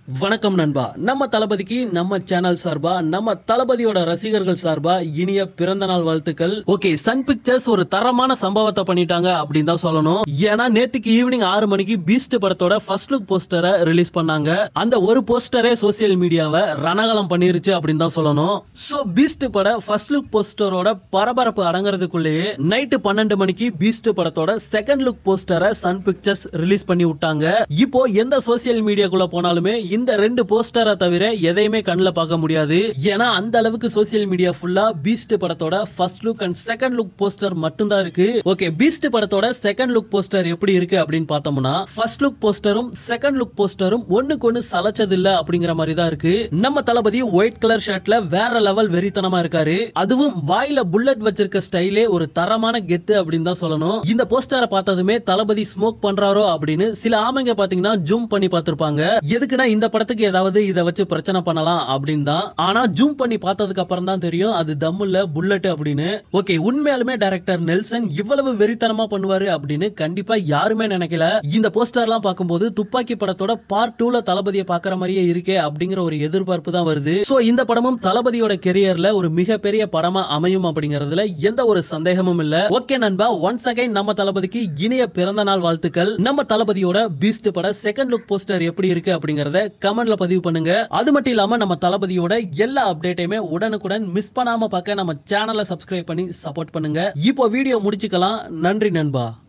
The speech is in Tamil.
வணக்கம் நண்பா நம்ம தளபதிக்கு நம்ம சேனல் சார்பா நம்ம தளபதியோட ரசிகர்கள் சார்பா இனிய பிறந்த நாள் வாழ்த்துக்கள் ஓகே சன் பிக்சர்ஸ் ஒரு தரமான சம்பவத்தை பண்ணிட்டாங்க அப்படின்னு தான் சொல்லணும் ஏன்னா நேத்துக்கு ஈவினிங் ஆறு மணிக்கு பீஸ்ட் படத்தோட ஃபர்ஸ்ட் லுக் போஸ்டரை ரிலீஸ் பண்ணாங்க அந்த ஒரு போஸ்டரே சோசியல் மீடியாவை ரணகலம் பண்ணிருச்சு அப்படின்னு தான் சொல்லணும் சோ பீஸ்ட் பட ஃபர்ஸ்ட் லுக் போஸ்டரோட பரபரப்பு அடங்குறதுக்குள்ளேயே நைட்டு பன்னெண்டு மணிக்கு பீஸ்ட் படத்தோட செகண்ட் லுக் போஸ்டரை சன் பிக்சர்ஸ் ரிலீஸ் பண்ணி விட்டாங்க இப்போ எந்த சோசியல் மீடியாக்குள்ள போனாலுமே இந்த ரெண்டு போஸ்டரை தவிர எதையுமே கண்ணுல பார்க்க முடியாது ஏன்னா அந்த அளவுக்கு சோசியல் மீடியா ஃபுல்லா பீஸ்ட் படத்தோட first look and second look poster மட்டும்தான் இருக்கு ஓகே பீஸ்ட் படத்தோட செகண்ட் லுக் போஸ்டர் எப்படி இருக்கு அப்படின்னு பார்த்தோம்னா ஃபர்ஸ்ட் லுக் போஸ்டரும் செகண்ட் லுக் போஸ்டரும் ஒண்ணுக்கு ஒண்ணு சலைச்சது இல்ல அப்படிங்கிற மாதிரி தான் இருக்கு நம்ம தளபதி ஒயிட் கலர் ஷர்ட்ல வேற லெவல் வெறித்தனமா இருக்காரு அதுவும் வாயில புல்லட் வச்சிருக்க ஸ்டைலே ஒரு தரமான கெத்து அப்படின்னு தான் சொல்லணும் இந்த போஸ்டரை பார்த்ததுமே தளபதி ஸ்மோக் பண்றாரோ அப்படின்னு சில ஆமைங்க பாத்தீங்கன்னா ஜூம் பண்ணி பார்த்திருப்பாங்க எதுக்குன்னா இந்த படத்துக்கு ஏதாவது இதை வச்சு பிரச்சனை பண்ணலாம் அப்படின்னு தான் ஆனா ஜூம் பண்ணி பார்த்ததுக்கு அப்புறம் தான் தெரியும் அது தம்முல புல்லட் அப்படின்னு ஓகே உண்மையாலுமே டைரக்டர் நெல்சன் இவ்வளவு வெறித்தனமா பண்ணுவாரு அப்படின்னு கண்டிப்பா யாருமே நினைக்கல இந்த போஸ்டர்லாம் பார்க்கும்போது துப்பாக்கி படத்தோட பார்ட் டூல தளபதியை பாக்குற மாதிரியே இருக்கே அப்படிங்கிற ஒரு எதிர்பார்ப்பு தான் வருது சோ இந்த படமும் தளபதியோட கெரியர்ல ஒரு மிகப்பெரிய படமா அமையும் அப்படிங்கறதுல எந்த ஒரு சந்தேகமும் இல்ல ஓகே நண்பா ஒன்ஸ் அகைன் நம்ம தளபதிக்கு இனிய பிறந்த நாள் வாழ்த்துக்கள் நம்ம தளபதியோட பீஸ்ட் பட செகண்ட் லுக் போஸ்டர் எப்படி இருக்கு அப்படிங்கறத கமெண்ட்ல பதிவு பண்ணுங்க அது மட்டும் இல்லாம நம்ம தளபதியோட எல்லா அப்டேட்டையுமே உடனுக்குடன் மிஸ் பண்ணாம பார்க்க நம்ம சேனலை சப்ஸ்கிரைப் பண்ணி சப்போர்ட் பண்ணுங்க இப்போ வீடியோ முடிச்சுக்கலாம் நன்றி நண்பா